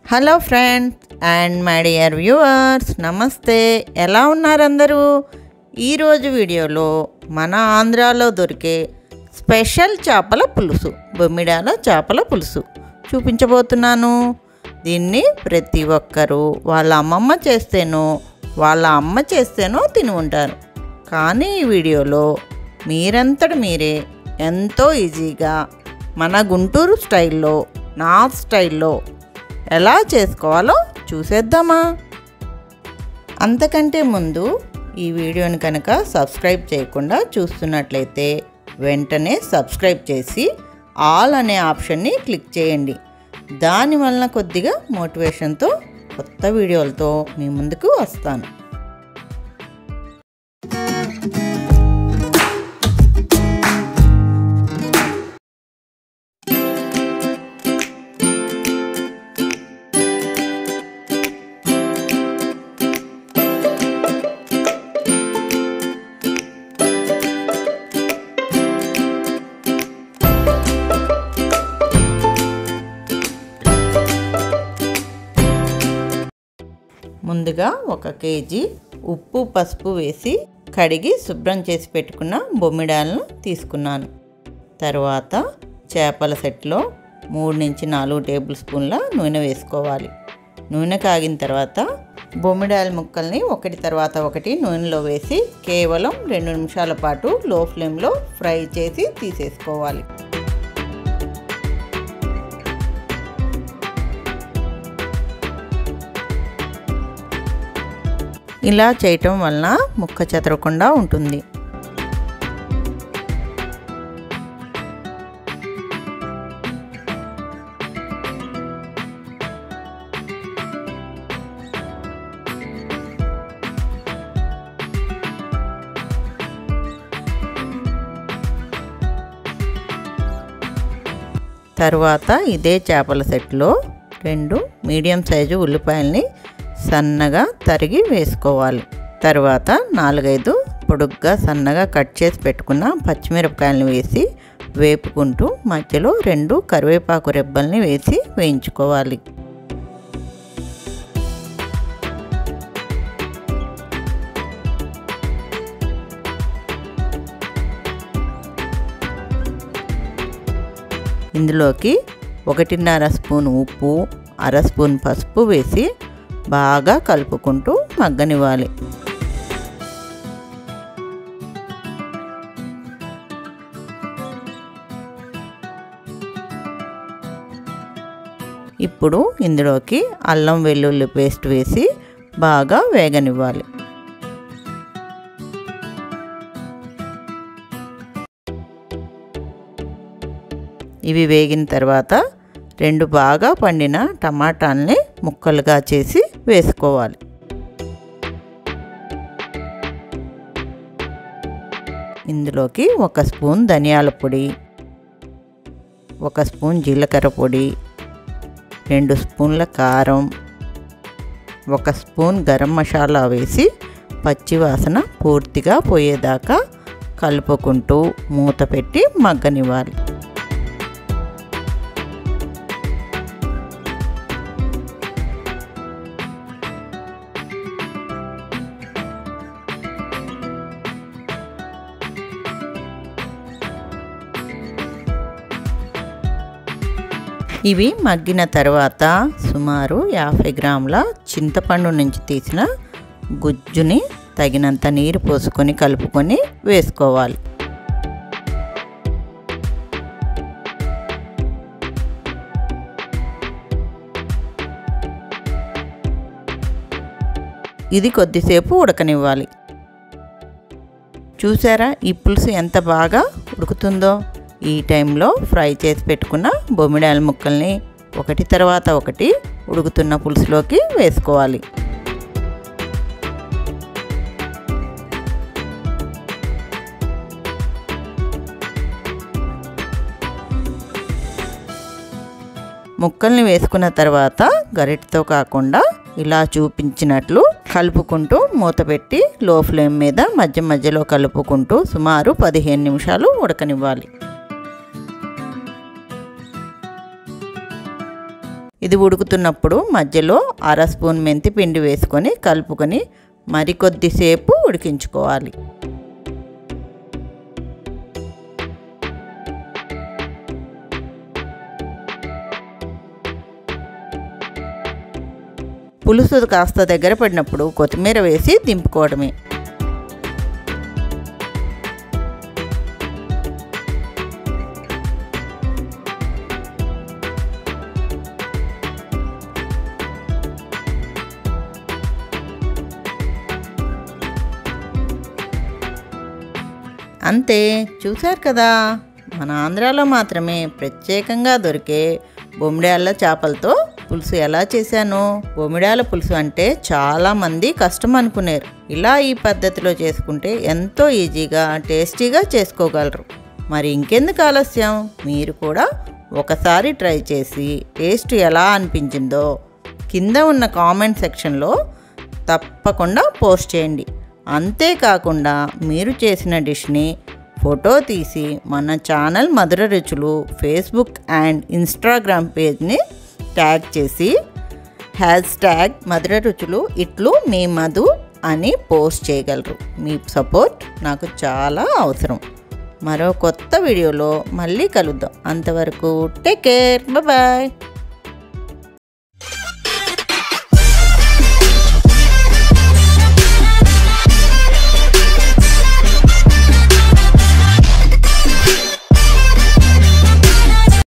hello friends and my dear viewers namaste ఎలా ఉన్నారు అందరూ ఈరోజు వీడియోలో మన ఆంధ్రాలో దొరికే స్పెషల్ చేపల పులుసు బొమ్మిడాల చేపల పులుసు చూపించబోతున్నాను దీన్ని ప్రతి ఒక్కరూ వాళ్ళ అమ్మమ్మ చేస్తేనో వాళ్ళ అమ్మ చేస్తేనో తిని ఉంటారు కానీ ఈ వీడియోలో మీరంతట మీరే ఎంతో ఈజీగా మన గుంటూరు స్టైల్లో నార్త్ స్టైల్లో ఎలా చేసుకోవాలో చూసేద్దామా అంతకంటే ముందు ఈ వీడియోని కనుక సబ్స్క్రైబ్ చేయకుండా చూస్తున్నట్లయితే వెంటనే సబ్స్క్రైబ్ చేసి ఆల్ అనే ఆప్షన్ని క్లిక్ చేయండి దాని వలన కొద్దిగా మోటివేషన్తో కొత్త వీడియోలతో మీ ముందుకు వస్తాను ముందుగా ఒక కేజీ ఉప్పు పసుపు వేసి కడిగి శుభ్రం చేసి పెట్టుకున్న బొమ్మిడాలను తీసుకున్నాను తర్వాత చేపల సెట్లో మూడు నుంచి నాలుగు టేబుల్ స్పూన్ల నూనె వేసుకోవాలి నూనె కాగిన తర్వాత బొమ్మిడాయల ముక్కల్ని ఒకటి తర్వాత ఒకటి నూనెలో వేసి కేవలం రెండు నిమిషాల పాటు లో ఫ్లేమ్లో ఫ్రై చేసి తీసేసుకోవాలి ఇలా చేయటం వలన ముక్క చెదరకుండా ఉంటుంది తరువాత ఇదే చేపల సెట్లో రెండు మీడియం సైజు ఉల్లిపాయల్ని సన్నగా తరిగి వేసుకోవాలి తర్వాత నాలుగైదు పొడుగ్గా సన్నగా కట్ చేసి పెట్టుకున్న పచ్చిమిరపకాయలను వేసి వేపుకుంటూ మధ్యలో రెండు కరివేపాకు రెబ్బల్ని వేసి వేయించుకోవాలి ఇందులోకి ఒకటిన్నర స్పూన్ ఉప్పు అర స్పూన్ పసుపు వేసి బాగా కలుపుకుంటూ మగ్గనివ్వాలి ఇప్పుడు ఇందులోకి అల్లం వెల్లుల్లి పేస్ట్ వేసి బాగా వేగనివ్వాలి ఇవి వేగిన తర్వాత రెండు బాగా పండిన టమాటాలని ముక్కలుగా చేసి వేసుకోవాలి ఇందులోకి ఒక స్పూన్ ధనియాల పొడి ఒక స్పూన్ జీలకర్ర పొడి రెండు స్పూన్ల కారం ఒక స్పూన్ గరం మసాలా వేసి పచ్చివాసన పూర్తిగా పోయేదాకా కలుపుకుంటూ మూత పెట్టి మగ్గనివ్వాలి ఇవి మగ్గిన తర్వాత సుమారు యాభై గ్రాముల చింతపండు నుంచి తీసిన గుజ్జుని తగినంత నీరు పోసుకొని కలుపుకొని వేసుకోవాలి ఇది కొద్దిసేపు ఉడకనివ్వాలి చూసారా ఈ పులుసు ఎంత బాగా ఉడుకుతుందో ఈ టైంలో ఫ్రై చేసి పెట్టుకున్న బొమ్మిడాల ముక్కల్ని ఒకటి తర్వాత ఒకటి ఉడుకుతున్న పులుసులోకి వేసుకోవాలి ముక్కల్ని వేసుకున్న తర్వాత గరిటతో కాకుండా ఇలా చూపించినట్లు కలుపుకుంటూ మూత పెట్టి లో ఫ్లేమ్ మీద మధ్య మధ్యలో కలుపుకుంటూ సుమారు పదిహేను నిమిషాలు ఉడకనివ్వాలి ఇది ఉడుకుతున్నప్పుడు మధ్యలో అర స్పూన్ మెంతి పిండి వేసుకొని కలుపుకొని మరికొద్దిసేపు ఉడికించుకోవాలి పులుసు కాస్త దగ్గర పడినప్పుడు కొత్తిమీర వేసి దింపుకోవడమే అంతే చూశారు కదా మన ఆంధ్రాలో మాత్రమే ప్రత్యేకంగా దొరికే బొమ్మిడాళ్ళ చేపలతో పులుసు ఎలా చేశాను బొమ్మిడాల పులుసు అంటే చాలామంది కష్టం అనుకునేరు ఇలా ఈ పద్ధతిలో చేసుకుంటే ఎంతో ఈజీగా టేస్టీగా చేసుకోగలరు మరి ఇంకెందుకు ఆలస్యం మీరు కూడా ఒకసారి ట్రై చేసి టేస్ట్ ఎలా అనిపించిందో కింద ఉన్న కామెంట్ సెక్షన్లో తప్పకుండా పోస్ట్ చేయండి అంతేకాకుండా మీరు చేసిన డిష్ని ఫోటో తీసి మన channel Madhura Ruchulu Facebook and Instagram పేజ్ని ట్యాగ్ చేసి హ్యాష్ ట్యాగ్ మధుర రుచులు ఇట్లు మీ మధు అని పోస్ట్ చేయగలరు మీ సపోర్ట్ నాకు చాలా అవసరం మరో కొత్త వీడియోలో మళ్ళీ కలుద్దాం అంతవరకు టేక్ కేర్ బాయ్